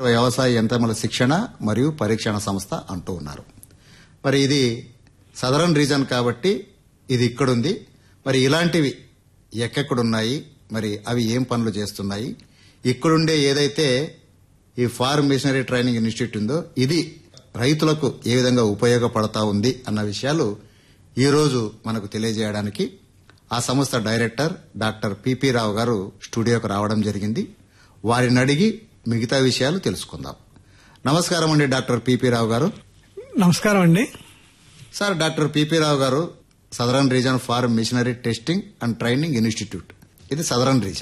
వ్యవసాయ యంత్రముల శిక్షణ మరియు పరీక్షణ సంస్థ అంటూ ఉన్నారు మరి ఇది సదరన్ రీజన్ కాబట్టి ఇది ఇక్కడుంది మరి ఇలాంటివి ఎక్కడెక్కడున్నాయి మరి అవి ఏం పనులు చేస్తున్నాయి ఇక్కడుండే ఏదైతే ఈ ఫార్మ్ మిషనరీ ట్రైనింగ్ ఇన్స్టిట్యూట్ ఉందో ఇది రైతులకు ఏ విధంగా ఉపయోగపడతా ఉంది అన్న విషయాలు ఈరోజు మనకు తెలియజేయడానికి ఆ సంస్థ డైరెక్టర్ డాక్టర్ పిపి రావు గారు స్టూడియోకు రావడం జరిగింది వారిని అడిగి మిగతా విషయాలు తెలుసుకుందాం నమస్కారం అండి డాక్టర్ పిపి రావు గారు నమస్కారం అండి sir doctor PP Rao garu southern region for machinery testing and training institute ఇది సదరన్ రీజన్